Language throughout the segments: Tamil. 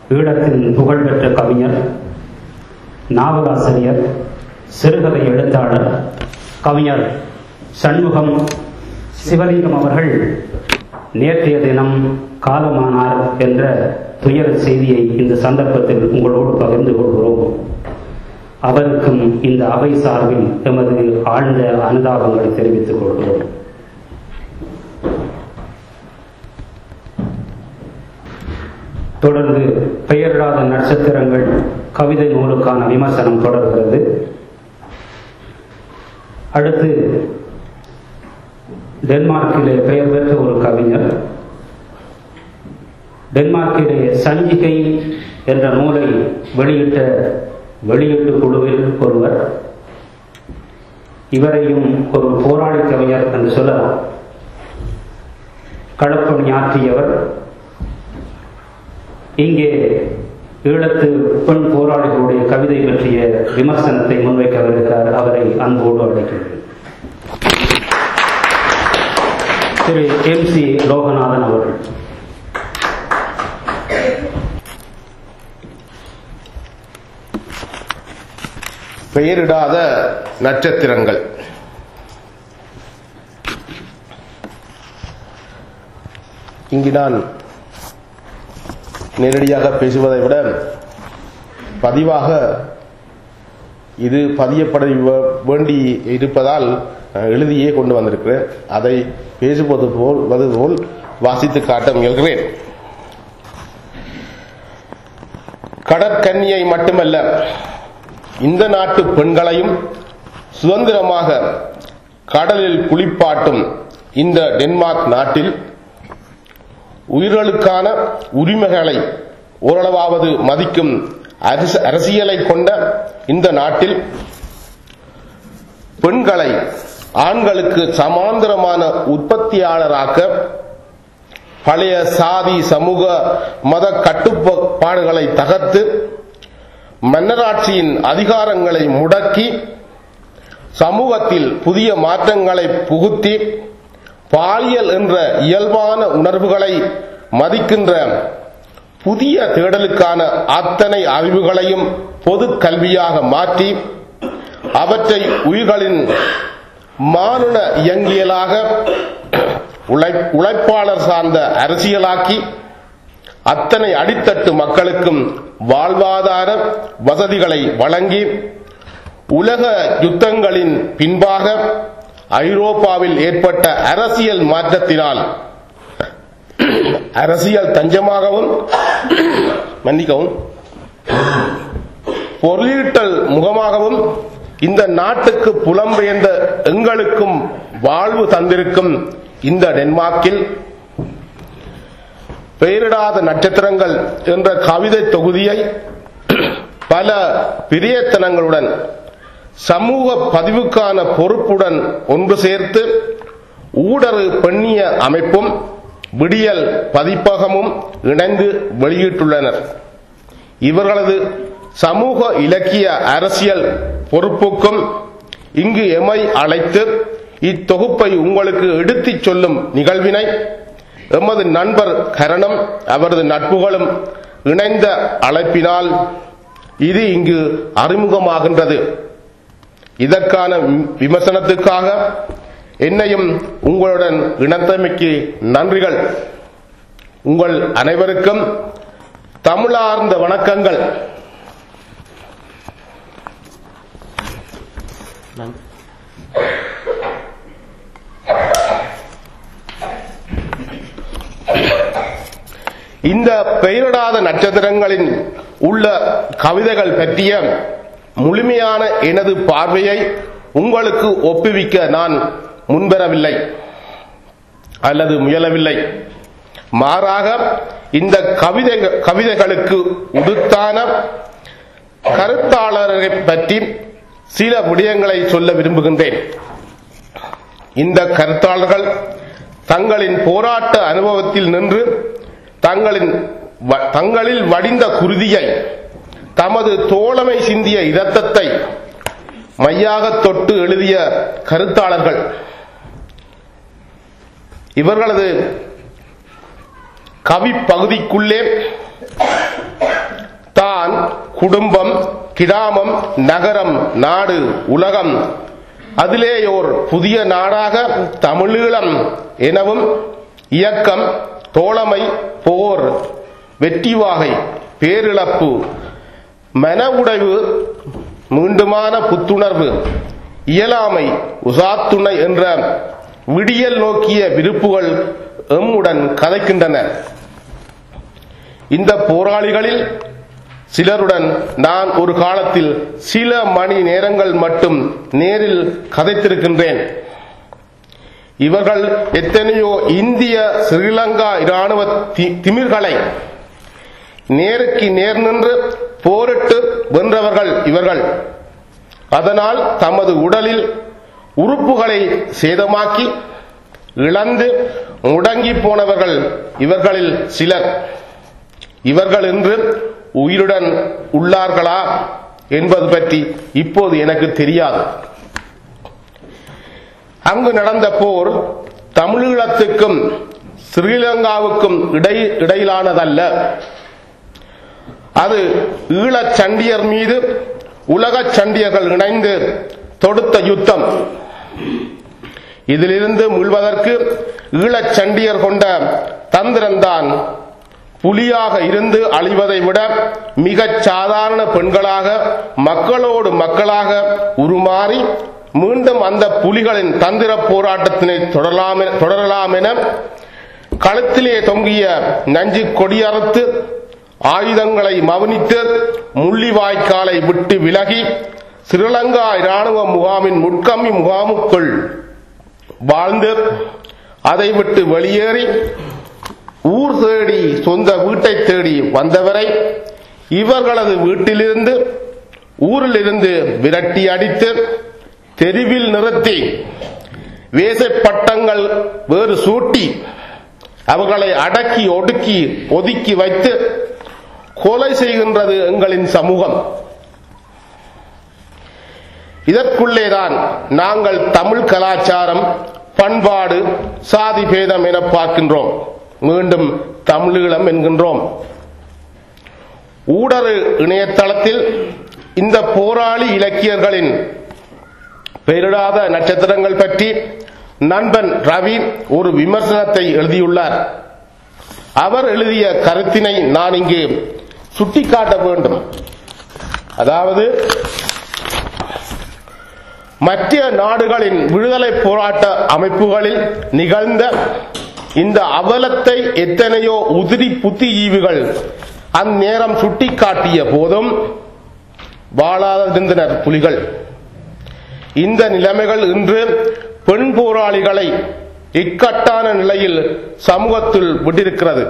ஈழத்தின் புகழ்பெற்ற கவிஞர் நாவலாசிரியர் சிறுகதை எழுத்தாளர் கவிஞர் சண்முகம் சிவலிங்கம் அவர்கள் நேற்றைய தினம் காலமானார் என்ற துயர செய்தியை இந்த சந்தர்ப்பத்தில் உங்களோடு பகிர்ந்து கொள்கிறோம் அவருக்கும் இந்த அவை சார்பில் எமது ஆழ்ந்த அனுதாபங்களை தெரிவித்துக் கொள்கிறோம் தொடர்ந்து பெயரிடாத நட்சத்திரங்கள் கவிதை நூலுக்கான விமர்சனம் தொடர்கிறது அடுத்து டென்மார்க்கிலே பெயர் பெற்ற ஒரு கவிஞர் டென்மார்க்கிலே சஞ்சிகை என்ற நூலை வெளியிட்ட வெளியீட்டு குழுவில் ஒருவர் இவரையும் ஒரு போராளி கவிஞர் என்று சொல்லலாம் களப்பணி ஆற்றியவர் இங்கே ஈழத்து பெண் போராளிகளுடைய கவிதை பற்றிய விமர்சனத்தை முன்வைக்கவிருக்கிறார் அவரை அன்போடு அழைக்கிறேன் திரு எம் சி லோகநாதன் அவர்கள் பெயரிடாத நட்சத்திரங்கள் இங்கு நான் நேரடியாக பேசுவதை விட பதிவாக இது பதியப்பட வேண்டி இருப்பதால் எழுதியே கொண்டு வந்திருக்கிறேன் அதை பேசுவது போல் வது போல் வாசித்து காட்ட முயல்கிறேன் கடற்கன்னியை மட்டுமல்ல இந்த நாட்டு பெண்களையும் சுதந்திரமாக கடலில் குளிப்பாட்டும் இந்த டென்மார்க் நாட்டில் உயிர்களுக்கான உரிமைகளை ஓரளவாவது மதிக்கும் அரசியலை கொண்ட இந்த நாட்டில் பெண்களை ஆண்களுக்கு சமாந்தரமான உற்பத்தியாளராக்க பழைய சாதி சமூக மத கட்டுப்பாடுகளை தகர்த்து மன்னராட்சியின் அதிகாரங்களை முடக்கி சமூகத்தில் புதிய மாற்றங்களை புகுத்தி பாலியல் என்ற இயல்பான உணர்வுகளை மதிக்கின்ற புதிய தேடலுக்கான அத்தனை அறிவுகளையும் பொது கல்வியாக மாற்றி அவற்றை உயிர்களின் மானுட இயங்கியலாக உழைப்பாளர் சார்ந்த அரசியலாக்கி அத்தனை அடித்தட்டு மக்களுக்கும் வாழ்வாதார வசதிகளை வழங்கி உலக யுத்தங்களின் பின்பாக ஐரோப்பாவில் ஏற்பட்ட அரசியல் மாற்றத்தினால் அரசியல் தஞ்சமாகவும் மன்னிக்கவும் பொருளீட்டல் முகமாகவும் இந்த நாட்டுக்கு புலம்பெயர்ந்த எங்களுக்கும் வாழ்வு தந்திருக்கும் இந்த டென்மார்க்கில் பெயரிடாத நட்சத்திரங்கள் என்ற கவிதை தொகுதியை பல பிரியத்தனங்களுடன் சமூக பதிவுக்கான பொறுப்புடன் ஒன்று சேர்த்து ஊடறு பெண்ணிய அமைப்பும் விடியல் பதிப்பகமும் இணைந்து வெளியிட்டுள்ளனர் இவர்களது சமூக இலக்கிய அரசியல் பொறுப்புக்கும் இங்கு எமை அழைத்து இத்தொகுப்பை உங்களுக்கு எடுத்துச் சொல்லும் நிகழ்வினை எமது நண்பர் கரணம் அவரது நட்புகளும் இணைந்த அழைப்பினால் இது இங்கு அறிமுகமாகின்றது இதற்கான விமர்சனத்துக்காக என்னையும் உங்களுடன் இணைத்தமைக்கு நன்றிகள் உங்கள் அனைவருக்கும் தமிழார்ந்த வணக்கங்கள் இந்த பெயரிடாத நட்சத்திரங்களின் உள்ள கவிதைகள் பற்றிய முழுமையான எனது பார்வையை உங்களுக்கு ஒப்புவிக்க நான் முன்வரவில்லை அல்லது முயலவில்லை மாறாக இந்த கவிதை கவிதைகளுக்கு உடுத்தான கருத்தாளரை பற்றி சில விடயங்களை சொல்ல விரும்புகின்றேன் இந்த கருத்தாளர்கள் தங்களின் போராட்ட அனுபவத்தில் நின்று தங்களின் தங்களில் வடிந்த குருதியை தமது தோழமை சிந்திய இரத்தத்தை மையாக தொட்டு எழுதிய கருத்தாளர்கள் இவர்களது கவி பகுதிக்குள்ளே குடும்பம் கிராமம் நகரம் நாடு உலகம் அதிலேயோர் புதிய நாடாக தமிழீழம் எனவும் இயக்கம் தோழமை போர் வெற்றிவாகை பேரிழப்பு மன உடைவு மீண்டுமான புத்துணர்வு இயலாமை உசாத்துணை என்ற விடியல் நோக்கிய விருப்புகள் எம்முடன் கதைக்கின்றன இந்த போராளிகளில் சிலருடன் நான் ஒரு காலத்தில் சில மணி நேரங்கள் மட்டும் நேரில் கதைத்திருக்கின்றேன் இவர்கள் எத்தனையோ இந்திய ஸ்ரீலங்கா இராணுவ தி- திமிர்களை நேருக்கு நேர் நின்று போரிட்டு வென்றவர்கள் இவர்கள் அதனால் தமது உடலில் உறுப்புகளை சேதமாக்கி இழந்து முடங்கி போனவர்கள் இவர்களில் சிலர் இவர்கள் இன்று உயிருடன் உள்ளார்களா என்பது பற்றி இப்போது எனக்கு தெரியாது அங்கு நடந்த போர் தமிழீழத்துக்கும் ஸ்ரீலங்காவுக்கும் இடை இடையிலானதல்ல அது ஈழச் சண்டியர் மீது உலகச் சண்டியர்கள் இணைந்து தொடுத்த யுத்தம் இதிலிருந்து மீள்வதற்கு ஈழச் சண்டியர் கொண்ட தந்திரம்தான் புலியாக இருந்து அழிவதை விட மிகச் சாதாரண பெண்களாக மக்களோடு மக்களாக உருமாறி மீண்டும் அந்த புலிகளின் தந்திர போராட்டத்தினை தொடரலாம் என- தொடரலாம் என களத்திலே தொங்கிய நஞ்சு கொடியறுத்து ஆயுதங்களை மவுனித்து முள்ளிவாய்க்காலை விட்டு விலகி ஸ்ரீலங்கா இராணுவ முகாமின் முட்கம்மி முகாமுக்குள் வாழ்ந்து அதை விட்டு வெளியேறி ஊர் தேடி சொந்த வீட்டை தேடி வந்தவரை இவர்களது வீட்டிலிருந்து ஊரிலிருந்து விரட்டி அடித்து தெருவில் நிறுத்தி வேசப்பட்டங்கள் வேறு சூட்டி அவர்களை அடக்கி ஒடுக்கி ஒதுக்கி வைத்து கொலை செய்கின்றது எங்களின் சமூகம் இதற்குள்ளேதான் நாங்கள் தமிழ் கலாச்சாரம் பண்பாடு சாதி பேதம் என பார்க்கின்றோம் மீண்டும் தமிழீழம் என்கின்றோம் ஊடறு இணையதளத்தில் இந்த போராளி இலக்கியர்களின் பெயரிடாத நட்சத்திரங்கள் பற்றி நண்பன் ரவி ஒரு விமர்சனத்தை எழுதியுள்ளார் அவர் எழுதிய கருத்தினை நான் இங்கு சுட்டிக்காட்ட வேண்டும் அதாவது மற்ற நாடுகளின் விடுதலை போராட்ட அமைப்புகளில் நிகழ்ந்த இந்த அவலத்தை எத்தனையோ உதிரி புத்திஜீவிகள் அந்நேரம் சுட்டிக்காட்டிய போதும் வாழாதிருந்தனர் புலிகள் இந்த நிலைமைகள் இன்று பெண் போராளிகளை இக்கட்டான நிலையில் சமூகத்தில் விட்டிருக்கிறது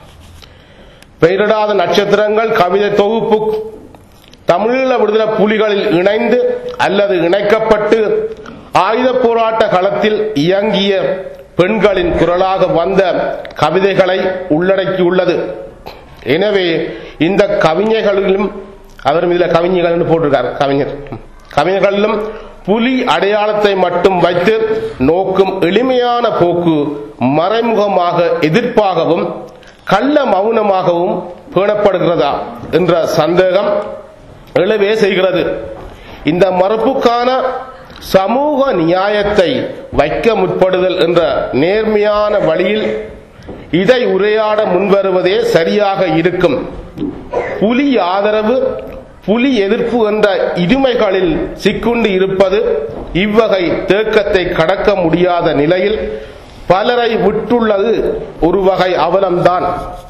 பெயரிடாத நட்சத்திரங்கள் கவிதை தொகுப்பு தமிழீழ விடுதலை புலிகளில் இணைந்து அல்லது இணைக்கப்பட்டு ஆயுத போராட்ட களத்தில் இயங்கிய பெண்களின் குரலாக வந்த கவிதைகளை உள்ளடக்கியுள்ளது எனவே இந்த கவிஞர்களிலும் அவர் இதில் கவிஞர்கள் போட்டிருக்கார் கவிஞர் கவிஞர்களிலும் புலி அடையாளத்தை மட்டும் வைத்து நோக்கும் எளிமையான போக்கு மறைமுகமாக எதிர்ப்பாகவும் கள்ள மௌனமாகவும் பேணப்படுகிறதா என்ற சந்தேகம் எழவே செய்கிறது இந்த மறுப்புக்கான சமூக நியாயத்தை வைக்க முற்படுதல் என்ற நேர்மையான வழியில் இதை உரையாட முன்வருவதே சரியாக இருக்கும் புலி ஆதரவு புலி எதிர்ப்பு என்ற இருமைகளில் சிக்குண்டு இருப்பது இவ்வகை தேக்கத்தை கடக்க முடியாத நிலையில் பலரை விட்டுள்ளது ஒரு வகை அவலம்தான்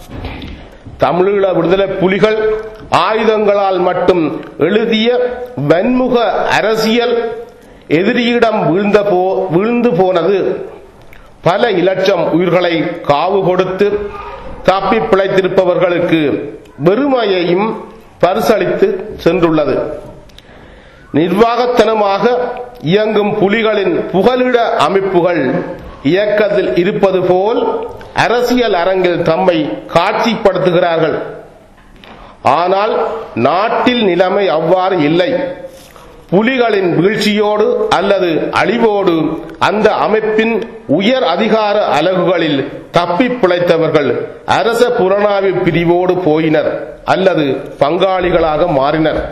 தமிழீழ விடுதலை புலிகள் ஆயுதங்களால் மட்டும் எழுதிய வன்முக அரசியல் எதிரியிடம் வீழ்ந்த போ வீழ்ந்து போனது பல இலட்சம் உயிர்களை காவு கொடுத்து தப்பி பிழைத்திருப்பவர்களுக்கு வெறுமையையும் பரிசளித்து சென்றுள்ளது நிர்வாகத்தனமாக இயங்கும் புலிகளின் புகலிட அமைப்புகள் இயக்கத்தில் இருப்பது போல் அரசியல் அரங்கில் தம்மை காட்சிப்படுத்துகிறார்கள் ஆனால் நாட்டில் நிலைமை அவ்வாறு இல்லை புலிகளின் வீழ்ச்சியோடு அல்லது அழிவோடு அந்த அமைப்பின் உயர் அதிகார அலகுகளில் தப்பி பிழைத்தவர்கள் அரச புலனாய்வு பிரிவோடு போயினர் அல்லது பங்காளிகளாக மாறினர்